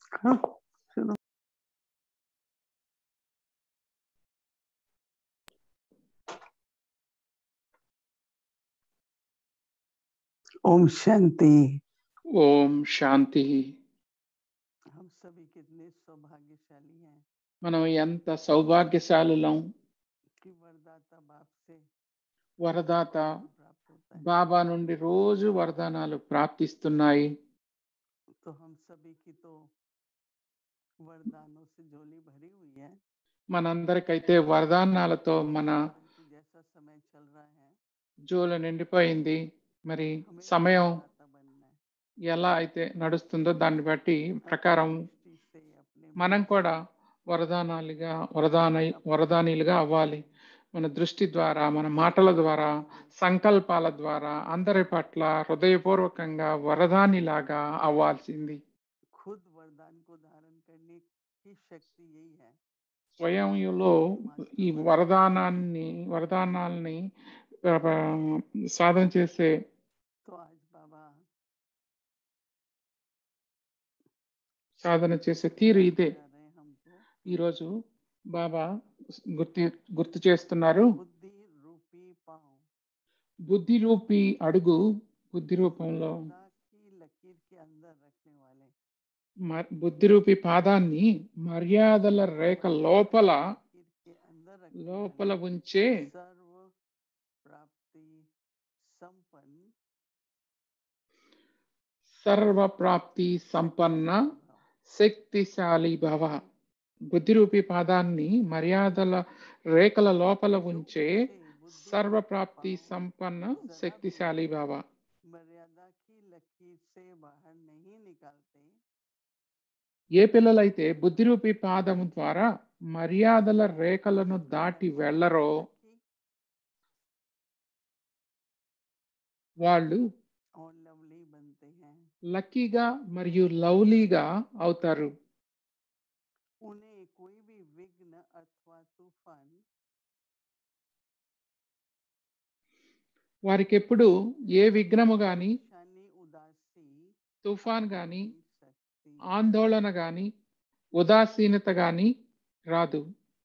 हाँ, चलो ओम शांति ఓం శాంతి हम सभी कितने सौभाग्यशाली हैं మనం ఎంత సౌభాగ్యశాలులం कि वरदाता बाप से వరదాత प्राप्त होता है బాబా నుండి రోజు వరదానాలు ప్రాప్తిస్తున్నాయి तो हम सभी की तो वरदानों से झोली भरी हुई है మనందరికైతే వరదానాలతో మన परंतु जैसा समय चल रहा है జోలు నిండిపోయింది మరి हमें సమయం वरदाता बनना है ఎలా అయితే నడుస్తుందో దాన్ని బట్టి ప్రకారం दृष्टि से अपने మనం కూడా వరదానాలుగా వరదాన వరదానీలుగా అవ్వాలి మన దృష్టి ద్వారా మన మాటల ద్వారా సంకల్పాల ద్వారా అందరి పట్ల హృదయపూర్వకంగా వరదానిలాగా అవ్వాల్సింది खुद वरदान को धारण करने की शक्ति यही है స్వయంలో ఈ వరదానాన్ని వరదానాల్ని ఆ, ఆ, సాధన చేసే तो आज बाबा సాధన చేసే తీరు ఇదే जा रहे हैं हमको ఈరోజు బాబా గుర్తు గుర్తు చేస్తున్నారు बुद्धि रूपी पाँव బుద్ధి రూపి అడుగు బుద్ధి రూపంలో मर्यादा की लकीर के अंदर रखने वाले మ- బుద్ధి రూపి పాదాన్ని మర్యాదల రేఖ లోపల लकीर के अंदर रखने లోపల वाले ఉంచే सर्व प्राप्ति संपन्न సర్వప్రాప్తి సంపన్న శక్తిశాలి భవ బుద్ధి రూపి పాదాన్ని మర్యాదల రేఖల లోపల ఉంచే సర్వప్రాప్తి సంపన్న శక్తిశాలి భవ मर्यादा की लकीर से बाहर नहीं निकालते ఏ పిల్లలైతే బుద్ధి రూపి పాదము ద్వారా మర్యాదల రేఖలను దాటి వెళ్ళరో लकी వాళ్ళు और लवली बनते हैं లక్కీగా మరియు లవ్లీగా అవుతారు उन्हें कोई भी विघ्न अथवा तूफान వారికి ఎప్పుడు ఏ విఘ్నము గాని शानी उदासी తుఫాన్ గాని नहीं सकती ఆందోళన గాని ఉదాసీనత గాని రాదు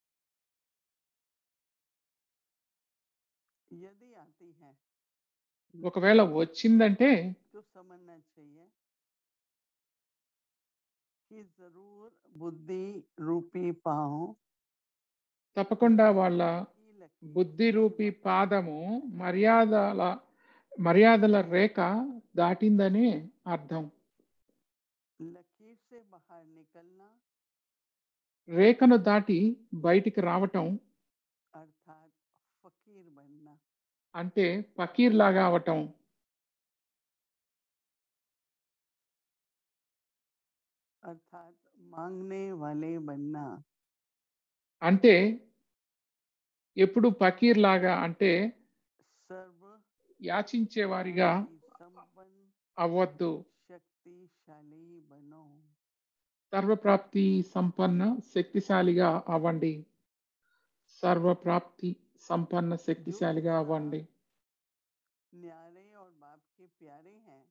यदि आती है ఒకవేళ వచ్చిందంటే तो समझना चाहिए कि जरूर बुद्धि रूपी पाँव తప్పకుండా వాళ్ళ की लकीर బుద్ధి రూపి పాదము మర్యాదల మర్యాదల రేఖ దాటిందనే అర్థం लकीर से बाहर निकलना రేఖను దాటి బయటికి రావటం अर्थात फकीर बनना అంటే పకీర్ లాగా అవటం अर्थात मांगने वाले बनना అంటే ఎప్పుడు పకీర్ లాగా అంటే सर्व యాచించే వారిగా संपन्न అవ్వద్దు शक्तिशाली बनो సర్వప్రాప్తి సంపన్న శక్తిశాలిగా అవ్వండి సర్వప్రాప్తి సంపన్న శక్తిశాలిగా అవ్వండి न्यारे और बाप के प्यारे हैं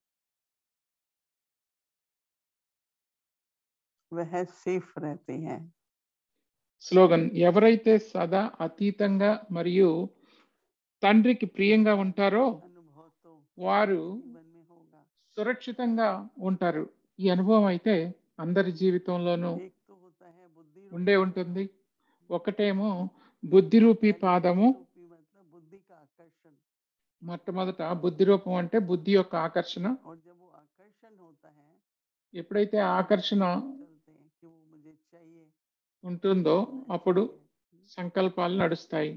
वह सेफ रहते हैं స్లోగన్ ఎవరైతే సదా అతీతంగా మరియు తండ్రికి ప్రియంగా ఉంటారో अनुभव तो వారు जीवन में होगा సురక్షితంగా ఉంటారు ఈ అనుభవం అయితే అందరి జీవితంలోనూ एक तो होता है बुद्धि ఉండే ఉంటుంది ఒకటేమో బుద్ధి రూపీ పాదము रूपी मतलब बुद्धि का आकर्षण మొట్టమొదట బుద్ధి రూపం అంటే బుద్ధి యొక్క ఆకర్షణ और जब वो आकर्षण होता है ఎప్పుడైతే ఆ ఆకర్షణ चलते हैं कि वो मुझे चाहिए ఉంటుందో होना అప్పుడు चाहिए। సంకల్పాలు నడుస్తాయి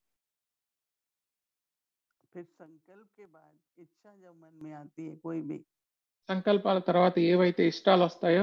फिर संकल्प के बाद इच्छा जब मन में आती है कोई भी సంకల్పాల తర్వాత ఏవైతే ఇష్టాలు వస్తాయో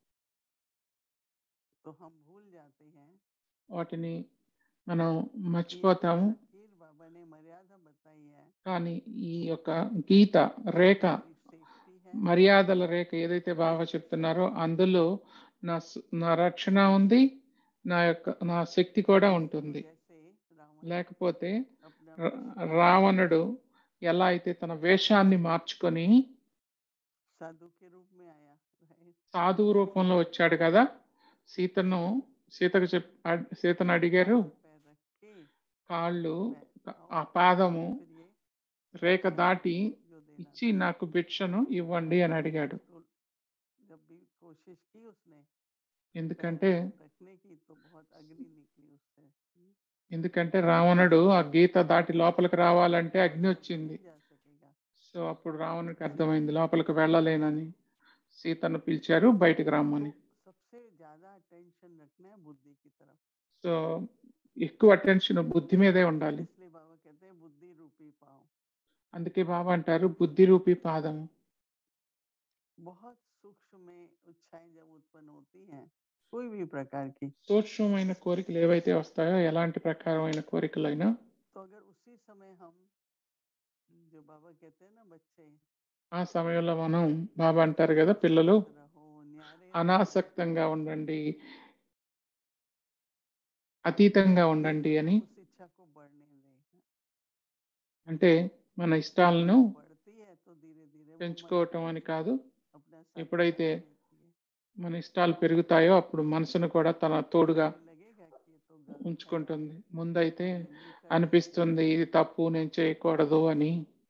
तो हम भूल जाते हैं వాటిని మనం कि మర్చిపోతాము फकीर बाबा ने मर्यादा बताई है కానీ ఈ యొక్క గీత రేఖ मेरी सेफ्टी है మర్యాదల రేఖ ఏదైతే బాగా చెప్తున్నారో అందులో నా స్- నా రక్షణ ఉంది నా యొక్క నా శక్తి కూడా ఉంటుంది जैसे रावण లేకపోతే अपना ర- రావణుడు ఎలా అయితే తన వేషాన్ని మార్చుకొని साधु के रूप में आया है సాధువు రూపంలో వచ్చాడు కదా సీతను సీతకు చెప్ అడ్- సీతను అడిగారు पैर रख के కాళ్ళు मैं ఆ పాదము फिर ये రేఖ దాటి जो देना ఇచ్చి నాకు భిక్షను ఇవ్వండి అని అడిగాడు उसको जब भी कोशिश की उसने ఎందుకంటే पैर रखने की तो बहुत अग्नि निकली उससे हम्म, ఎందుకంటే రావణుడు ఆ గీత దాటి లోపలికి రావాలంటే అగ్ని వచ్చింది नहीं जा सकेगा సో అప్పుడు రావణుడికి అర్థమైంది లోపలికి వెళ్ళలేనని సీతను పిలిచారు బయటికి రమ్మని तो सबसे ज्यादा अटेंशन रखना है बुद्धि की तरफ సో ఎక్కువ అటెన్షన్ బుద్ధి మీదే ఉండాలి इसलिए बाबा कहते हैं बुद्धि रूपी पाओ అందుకే బాబా అంటారు బుద్ధి రూపీ పాదము बहुत सूक्ष्म में इच्छाएं जब उत्पन्न होती हैं कोई भी प्रकार की సూక్ష్మమైన కోరికలు ఏవైతే వస్తాయో ఎలాంటి ప్రకారమైన కోరికలైనా तो अगर उसी समय हम जो बाबा कहते हैं ना बच्चे ఆ సమయంలో మనం బాబా అంటారు కదా పిల్లలు रहो न्यारे అనాసక్తంగా ఉండండి అతీతంగా ఉండండి అని उस इच्छा को बढ़ने दें అంటే మన ఇష్టాలను बढ़ती है तो धीरे धीरे वो मन పెంచుకోవటం అని కాదు अपना ఎప్పుడైతే साथ देती है। మన ఇష్టాలు పెరుగుతాయో అప్పుడు మనసును కూడా తన తోడుగా लगेगा कि ये तो गलत है, ఉంచుకుంటుంది ముందైతే ये नहीं करना అనిపిస్తుంది ఇది తప్పు నేను చేయకూడదు అని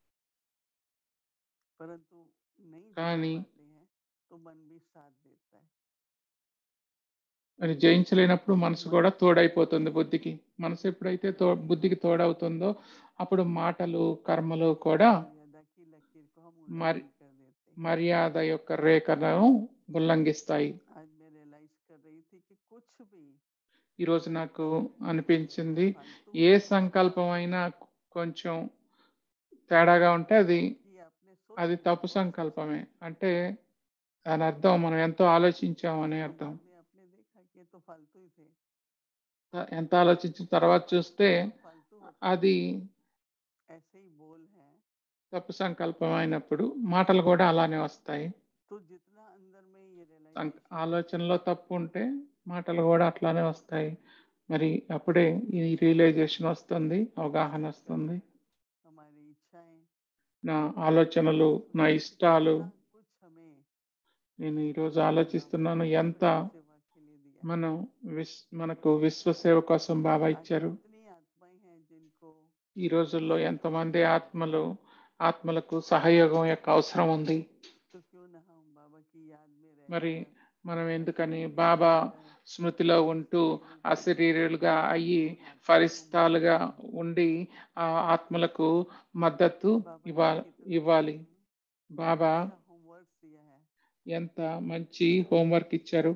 परंतु नहीं जीत కానీ पाते हैं तो मन भी साथ देता है మరి జయించలేనప్పుడు మనసు కూడా తోడైపోతుంది బుద్ధికి మనసు ఎప్పుడైతే తో బుద్ధికి తోడవుతుందో అప్పుడు మాటలు కర్మలు కూడా मर्यादा की लकीर को हम मर- उल्लंघन कर देते हैं మర్యాద యొక్క రేఖను ఉల్లంఘిస్తాయి आज मैं रियलाइज कर रही थी कि कुछ भी ఈరోజు నాకు అనిపించింది फालतू ఏ సంకల్పం అయినా కొంచెం తేడాగా ఉంటే అది कि आपने सोच అది लिया, తప్పు बहुत సంకల్పమే అంటే దాని అర్థం మనం ఎంతో ఆలోచించామనే तो అర్థం बाद में आपने देखा कि ये तो फालतू ही थे ఎంత ఆలోచించిన తర్వాత చూస్తే हम फालतू होते అది ऐसे ही बोल हैं తప్పు సంకల్పం అయినప్పుడు మాటలు కూడా అలానే వస్తాయి तो जितना अंदर में ये సంక- रियलाइजेशन ఆలోచనలో తప్పు ఉంటే మాటలు కూడా అట్లానే వస్తాయి మరి అప్పుడే ఈ రియలైజేషన్ వస్తుంది అవగాహన వస్తుంది हमारी इच्छाएं నా ఆలోచనలు నా ఇష్టాలు इतना कुछ हमें నేను ఈరోజు ఆలోచిస్తున్నాను ఎంత सेवा के लिए दिया మనం విస్ మనకు విశ్వసేవ కోసం బాబా आज ఇచ్చారు कितनी आत्माएं हैं जिनको ఈ రోజుల్లో ఎంతమంది ఆత్మలు ఆత్మలకు సహయోగం యొక్క అవసరం ఉంది तो क्यों ना हम बाबा की याद में रह మరి మనం ఎందుకని బాబా స్మృతిలో ఉంటూ అశరీరులుగా అయ్యి ఫరిస్తాలుగా ఉండి ఆ ఆత్మలకు మద్దతు ఇవ్వాలి ఇవ్వాలి బాబా होमवर्क दिया है ఎంత మంచి హోంవర్క్ ఇచ్చారు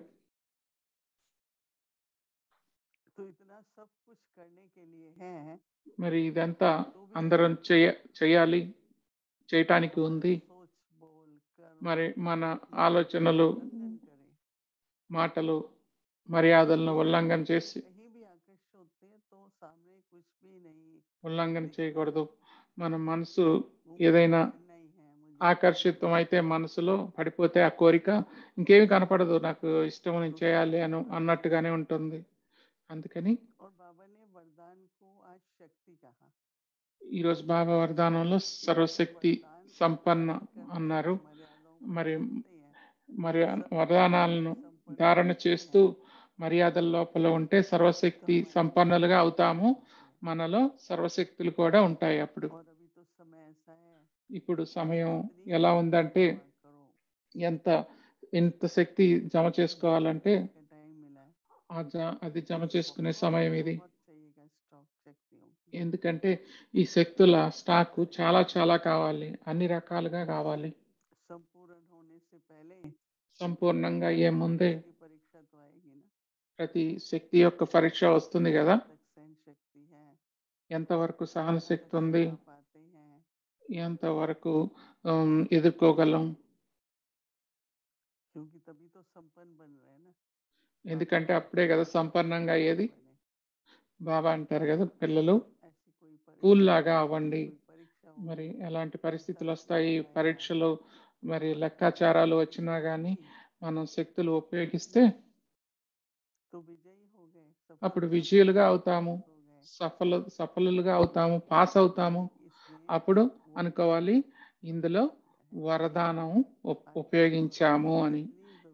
तो इतना सब कुछ करने के लिए है మరి ఇదంతా అందరం చేయ చేయాలి చేయటానికి ఉంది सोच बोल कर మరి మన ఆలోచనలు उल्लंघन करें మాటలు మర్యాదలను ఉల్లంఘన చేసి कहीं भी आकर्षित होते हैं तो सामने कुछ भी नहीं ఉల్లంఘన చేయకూడదు మన మనసు वो ఏదైనా करना ही है मुझे ఆకర్షితం అయితే మనసులో పడిపోతే ఆ కోరిక ఇంకేమి కనపడదు నాకు ఇష్టం నేను చేయాలి అని అన్నట్టుగానే ఉంటుంది అందుకని और बाबा ने वरदान को आज शक्ति कहा ఈరోజు బాబా వరదానంలో సర్వశక్తి वरदान సంపన్న करके అన్నారు मर्यादाओं को మరి तोड़ते हैं। మరి వరదానాలను ధారణ చేస్తూ మర్యాదల లోపల ఉంటే సర్వశక్తి సంపన్నులుగా అవుతాము మనలో సర్వశక్తులు కూడా ఉంటాయి అప్పుడు और अभी तो समय ऐसा है ఇప్పుడు సమయం इतनी ఎలా ఉందంటే जमा करो ఎంత ఎంత శక్తి జమ చేసుకోవాలంటే का टाइम मिला है ఆ జ- అది జమ చేసుకునే సమయం ఇది बहुत चाहिएगा स्टॉक शक्तियों की ఎందుకంటే ఈ శక్తుల స్టాక్ చాలా చాలా కావాలి అన్ని రకాలుగా కావాలి संपूर्ण होने से पहले సంపూర్ణంగా అయ్యే ముందే की परीक्षा तो आएगी ना ప్రతి శక్తి యొక్క పరీక్ష వస్తుంది కదా तक सहन शक्ति है ఎంతవరకు సహన कहाँ శక్తి तक ఉంది सह पाते हैं ఎంతవరకు ఉమ్, ఎదుర్కోగలం क्योंकि तभी तो संपन्न बन रहे हैं ना ఎందుకంటే అప్పుడే కదా సంపన్నంగా అయ్యేది बने। బాబా అంటారు కదా పిల్లలు ऐसी कोई परीक्षा పూల్లాగా అవ్వండి कोई परीक्षा हो మరి ఎలాంటి పరిస్థితులు వస్తాయి పరీక్షలు మరి లెక్కాచారాలు వచ్చినా కానీ మనం శక్తులు ఉపయోగిస్తే तो विजयी हो गए అప్పుడు सफलता విజయులుగా అవుతాము हो गए సఫల సఫలులుగా అవుతాము పాస్ అవుతాము इसमें అప్పుడు అనుకోవాలి ఇందులో వరదానం ఉప్- ఉపయోగించాము అని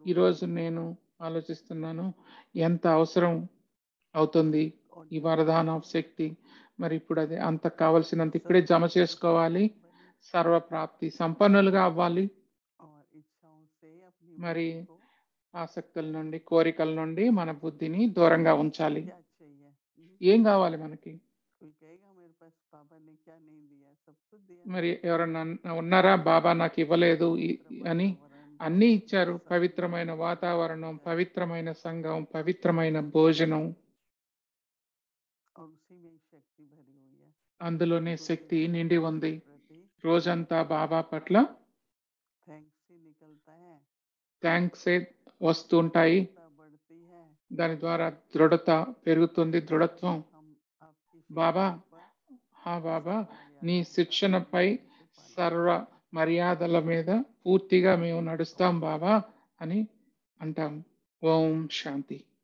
ఈరోజు నేను ఆలోచిస్తున్నాను ఎంత అవసరం అవుతుంది और ఈ जो వరదాన इच्छाओं శక్తి మరి ఇప్పుడు అది అంత కావలసినంత ఇక్కడే జమ చేసుకోవాలి बनी సర్వప్రాప్తి సంపన్నులుగా అవ్వాలి और इच्छाओं से अपनी మరి बुद्धि को ఆసక్తుల నుండి కోరికల నుండి మన బుద్ధిని దూరంగా ఉంచాలి क्या चाहिए हम्म, ఏం కావాలి మనకి कोई कहेगा मेरे पास पापा ने क्या नहीं दिया सब कुछ दिया మరి ఎవరన్నా ఉన్నారా బాబా నాకు ఇవ్వలేదు ఈ- पवित्र అని वातावरण, అన్నీ ఇచ్చారు सब పవిత్రమైన कुछ వాతావరణం दिया। పవిత్రమైన సంఘం పవిత్రమైన భోజనం और उसी में ही शक्ति भरी हुई है అందులోనే तो శక్తి फिर నిండి बाबा ఉంది के प्रति రోజంతా బాబా పట్ల थैंक्स ही निकलता है థ్యాంక్స్ వస్తుంటాయి दृढ़ता बढ़ती है దాని ద్వారా దృఢత పెరుగుతుంది దృఢత్వం हम आपकी बाबा, शिक्षा पर హా బాబా सर्व నీ मर्यादा का శిక్షణపై पूर्ण रूप से पालन సర్వ మర్యాదల మీద పూర్తిగా మేము నడుస్తాం బాబా అని అంటాం ఓం శాంతి